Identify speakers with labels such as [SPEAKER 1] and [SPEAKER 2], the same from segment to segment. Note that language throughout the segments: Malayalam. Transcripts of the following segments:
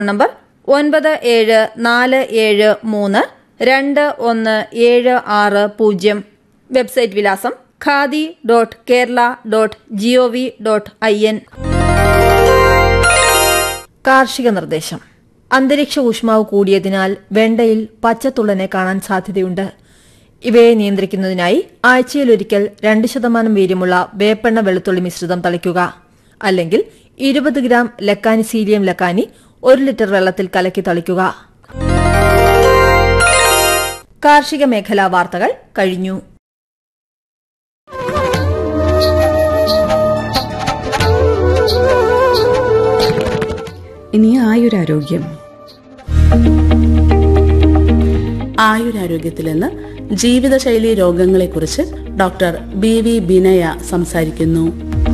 [SPEAKER 1] നമ്പർ ഒൻപത് ഏഴ് നാല് ഏഴ് മൂന്ന് രണ്ട് ഒന്ന് ഏഴ് ആറ് പൂജ്യം വെബ്സൈറ്റ് വിലാസം Khadi dot Kerala dot G O V dot I N കാർഷിക നിർദ്ദേശം അന്തരീക്ഷ ഊഷ്മാവ് കൂടിയതിനാൽ വെണ്ടയിൽ പച്ചത്തുള്ളനെ കാണാൻ സാധ്യതയുണ്ട് ഇവയെ നിയന്ത്രിക്കുന്നതിനായി ആഴ്ചയിലൊരിക്കൽ രണ്ട് ശതമാനം വീര്യമുള്ള വേപ്പെണ്ണ വെളുത്തുള്ളി മിശ്രിതം തളിക്കുക അല്ലെങ്കിൽ ഇരുപത് ഗ്രാം ലക്കാനിസീലിയം ലക്കാനി ഒരു ലിറ്റർ വെള്ളത്തിൽ കലക്കി തളിക്കുക കാർഷിക മേഖലാ വാർത്തകൾ കഴിഞ്ഞു
[SPEAKER 2] ഇനി ആയുരാരോഗ്യം ആയുരാരോഗ്യത്തിൽ നിന്ന് ജീവിതശൈലി രോഗങ്ങളെക്കുറിച്ച് ഡോക്ടർ ബി വി ബിനയ സംസാരിക്കുന്നു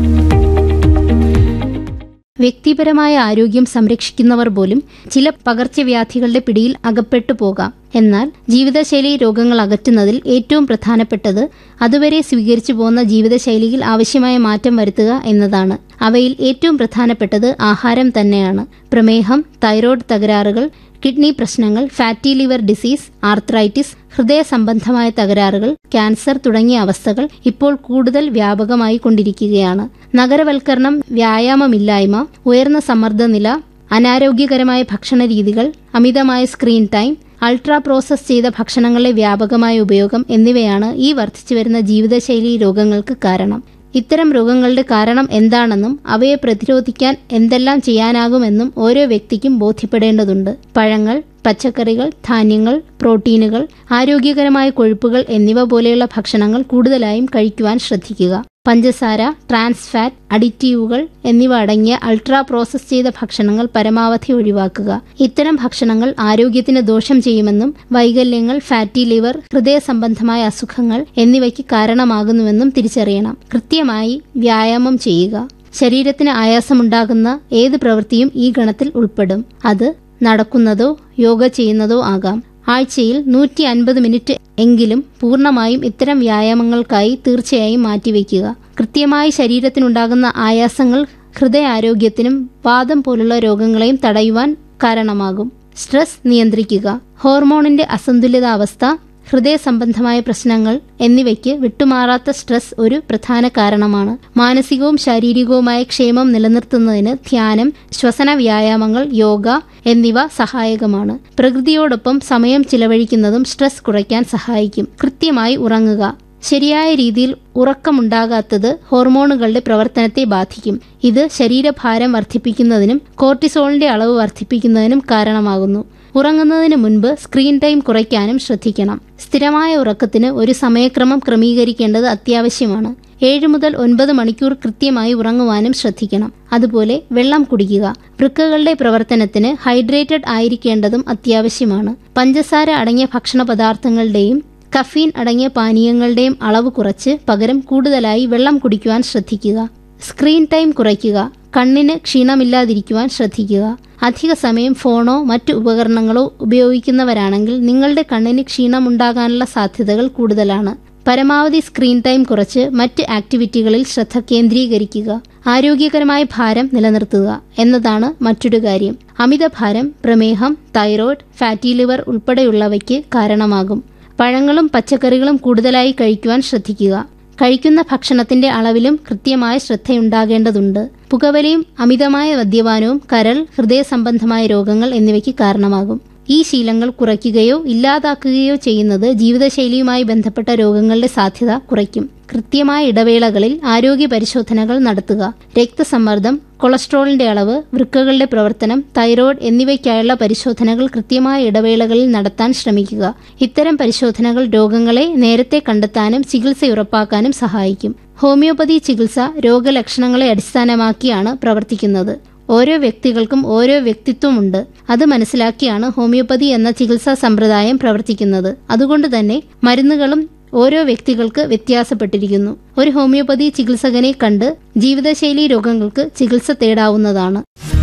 [SPEAKER 3] വ്യക്തിപരമായ ആരോഗ്യം സംരക്ഷിക്കുന്നവർ പോലും ചില പകർച്ചവ്യാധികളുടെ പിടിയിൽ അകപ്പെട്ടു പോകാം എന്നാൽ ജീവിതശൈലി രോഗങ്ങൾ അകറ്റുന്നതിൽ ഏറ്റവും പ്രധാനപ്പെട്ടത് അതുവരെ സ്വീകരിച്ചു പോന്ന ജീവിതശൈലിയിൽ ആവശ്യമായ മാറ്റം വരുത്തുക എന്നതാണ് അവയിൽ ഏറ്റവും പ്രധാനപ്പെട്ടത് ആഹാരം തന്നെയാണ് പ്രമേഹം തൈറോയ്ഡ് തകരാറുകൾ കിഡ്നി പ്രശ്നങ്ങൾ ഫാറ്റി ലിവർ ഡിസീസ് ആർത്രൈറ്റിസ് ഹൃദയ സംബന്ധമായ തകരാറുകൾ ക്യാൻസർ തുടങ്ങിയ അവസ്ഥകൾ ഇപ്പോൾ കൂടുതൽ വ്യാപകമായി കൊണ്ടിരിക്കുകയാണ് നഗരവൽക്കരണം വ്യായാമമില്ലായ്മ ഉയർന്ന സമ്മർദ്ദനില അനാരോഗ്യകരമായ ഭക്ഷണ രീതികൾ അമിതമായ സ്ക്രീൻ ടൈം അൾട്രാ പ്രോസസ് ചെയ്ത ഭക്ഷണങ്ങളുടെ വ്യാപകമായ ഉപയോഗം എന്നിവയാണ് ഈ വർദ്ധിച്ചുവരുന്ന ജീവിതശൈലി രോഗങ്ങൾക്ക് കാരണം ഇത്തരം രോഗങ്ങളുടെ കാരണം എന്താണെന്നും അവയെ പ്രതിരോധിക്കാൻ എന്തെല്ലാം ചെയ്യാനാകുമെന്നും ഓരോ വ്യക്തിക്കും ബോധ്യപ്പെടേണ്ടതുണ്ട് പഴങ്ങൾ പച്ചക്കറികൾ ധാന്യങ്ങൾ പ്രോട്ടീനുകൾ ആരോഗ്യകരമായ കൊഴുപ്പുകൾ എന്നിവ പോലെയുള്ള ഭക്ഷണങ്ങൾ കൂടുതലായും കഴിക്കുവാൻ ശ്രദ്ധിക്കുക പഞ്ചസാര ട്രാൻസ് ഫാറ്റ് അഡിറ്റീവുകൾ എന്നിവ അടങ്ങിയ അൾട്രാ പ്രോസസ് ചെയ്ത ഭക്ഷണങ്ങൾ പരമാവധി ഒഴിവാക്കുക ഇത്തരം ഭക്ഷണങ്ങൾ ആരോഗ്യത്തിന് ദോഷം ചെയ്യുമെന്നും വൈകല്യങ്ങൾ ഫാറ്റി ലിവർ ഹൃദയ സംബന്ധമായ അസുഖങ്ങൾ എന്നിവയ്ക്ക് കാരണമാകുന്നുവെന്നും തിരിച്ചറിയണം കൃത്യമായി വ്യായാമം ചെയ്യുക ശരീരത്തിന് ആയാസമുണ്ടാകുന്ന ഏത് പ്രവൃത്തിയും ഈ ഗണത്തിൽ ഉൾപ്പെടും അത് നടക്കുന്നതോ യോഗ ചെയ്യുന്നതോ ആകാം ആഴ്ചയിൽ നൂറ്റി അൻപത് മിനിറ്റ് എങ്കിലും പൂർണ്ണമായും ഇത്തരം വ്യായാമങ്ങൾക്കായി തീർച്ചയായും മാറ്റിവെക്കുക കൃത്യമായി ശരീരത്തിനുണ്ടാകുന്ന ആയാസങ്ങൾ ഹൃദയാരോഗ്യത്തിനും വാദം പോലുള്ള രോഗങ്ങളെയും തടയുവാൻ കാരണമാകും സ്ട്രെസ് നിയന്ത്രിക്കുക ഹോർമോണിന്റെ അസന്തുലിതാവസ്ഥ ഹൃദയ സംബന്ധമായ പ്രശ്നങ്ങൾ എന്നിവയ്ക്ക് വിട്ടുമാറാത്ത സ്ട്രെസ് ഒരു പ്രധാന കാരണമാണ് മാനസികവും ശാരീരികവുമായ ക്ഷേമം നിലനിർത്തുന്നതിന് ധ്യാനം ശ്വസന വ്യായാമങ്ങൾ യോഗ എന്നിവ സഹായകമാണ് പ്രകൃതിയോടൊപ്പം സമയം ചിലവഴിക്കുന്നതും സ്ട്രെസ് കുറയ്ക്കാൻ സഹായിക്കും കൃത്യമായി ഉറങ്ങുക ശരിയായ രീതിയിൽ ഉറക്കമുണ്ടാകാത്തത് ഹോർമോണുകളുടെ പ്രവർത്തനത്തെ ബാധിക്കും ഇത് ശരീരഭാരം വർദ്ധിപ്പിക്കുന്നതിനും കോർട്ടിസോളിന്റെ അളവ് വർദ്ധിപ്പിക്കുന്നതിനും കാരണമാകുന്നു ഉറങ്ങുന്നതിന് മുൻപ് സ്ക്രീൻ ടൈം കുറയ്ക്കാനും ശ്രദ്ധിക്കണം സ്ഥിരമായ ഉറക്കത്തിന് ഒരു സമയക്രമം ക്രമീകരിക്കേണ്ടത് അത്യാവശ്യമാണ് ഏഴ് മുതൽ ഒൻപത് മണിക്കൂർ കൃത്യമായി ഉറങ്ങുവാനും ശ്രദ്ധിക്കണം അതുപോലെ വെള്ളം കുടിക്കുക വൃക്കകളുടെ പ്രവർത്തനത്തിന് ഹൈഡ്രേറ്റഡ് ആയിരിക്കേണ്ടതും അത്യാവശ്യമാണ് പഞ്ചസാര അടങ്ങിയ ഭക്ഷണ പദാർത്ഥങ്ങളുടെയും കഫീൻ അടങ്ങിയ പാനീയങ്ങളുടെയും അളവ് കുറച്ച് പകരം കൂടുതലായി വെള്ളം കുടിക്കുവാൻ ശ്രദ്ധിക്കുക സ്ക്രീൻ ടൈം കുറയ്ക്കുക കണ്ണിന് ക്ഷീണമില്ലാതിരിക്കുവാൻ ശ്രദ്ധിക്കുക അധിക സമയം ഫോണോ മറ്റു ഉപകരണങ്ങളോ ഉപയോഗിക്കുന്നവരാണെങ്കിൽ നിങ്ങളുടെ കണ്ണിന് ക്ഷീണമുണ്ടാകാനുള്ള സാധ്യതകൾ കൂടുതലാണ് പരമാവധി സ്ക്രീൻ ടൈം കുറച്ച് മറ്റ് ആക്ടിവിറ്റികളിൽ ശ്രദ്ധ കേന്ദ്രീകരിക്കുക ആരോഗ്യകരമായ ഭാരം നിലനിർത്തുക എന്നതാണ് മറ്റൊരു കാര്യം അമിതഭാരം പ്രമേഹം തൈറോയ്ഡ് ഫാറ്റി ലിവർ ഉൾപ്പെടെയുള്ളവയ്ക്ക് കാരണമാകും പഴങ്ങളും പച്ചക്കറികളും കൂടുതലായി കഴിക്കുവാൻ ശ്രദ്ധിക്കുക കഴിക്കുന്ന ഭക്ഷണത്തിന്റെ അളവിലും കൃത്യമായ ശ്രദ്ധയുണ്ടാകേണ്ടതുണ്ട് പുകവലിയും അമിതമായ മദ്യപാനവും കരൾ ഹൃദയ സംബന്ധമായ രോഗങ്ങൾ എന്നിവയ്ക്ക് കാരണമാകും ഈ ശീലങ്ങൾ കുറയ്ക്കുകയോ ഇല്ലാതാക്കുകയോ ചെയ്യുന്നത് ജീവിതശൈലിയുമായി ബന്ധപ്പെട്ട രോഗങ്ങളുടെ സാധ്യത കുറയ്ക്കും കൃത്യമായ ഇടവേളകളിൽ ആരോഗ്യ പരിശോധനകൾ നടത്തുക രക്തസമ്മർദ്ദം കൊളസ്ട്രോളിന്റെ അളവ് വൃക്കകളുടെ പ്രവർത്തനം തൈറോയ്ഡ് എന്നിവയ്ക്കായുള്ള പരിശോധനകൾ കൃത്യമായ ഇടവേളകളിൽ നടത്താൻ ശ്രമിക്കുക ഇത്തരം പരിശോധനകൾ രോഗങ്ങളെ നേരത്തെ കണ്ടെത്താനും ചികിത്സ ഉറപ്പാക്കാനും സഹായിക്കും ഹോമിയോപ്പതി ചികിത്സ രോഗലക്ഷണങ്ങളെ അടിസ്ഥാനമാക്കിയാണ് പ്രവർത്തിക്കുന്നത് ഓരോ വ്യക്തികൾക്കും ഓരോ വ്യക്തിത്വമുണ്ട് അത് മനസ്സിലാക്കിയാണ് ഹോമിയോപ്പതി എന്ന ചികിത്സാ സമ്പ്രദായം പ്രവർത്തിക്കുന്നത് അതുകൊണ്ട് തന്നെ മരുന്നുകളും ഓരോ വ്യക്തികൾക്ക് വ്യത്യാസപ്പെട്ടിരിക്കുന്നു ഒരു ഹോമിയോപ്പതി ചികിത്സകനെ കണ്ട് ജീവിതശൈലി രോഗങ്ങൾക്ക് ചികിത്സ തേടാവുന്നതാണ്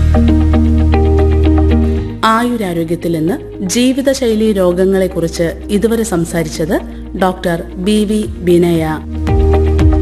[SPEAKER 2] ആയുരാരോഗ്യത്തിൽ നിന്ന് ജീവിതശൈലി രോഗങ്ങളെക്കുറിച്ച് ഇതുവരെ സംസാരിച്ചത് ഡോക്ടർ ബി വി ബിനയ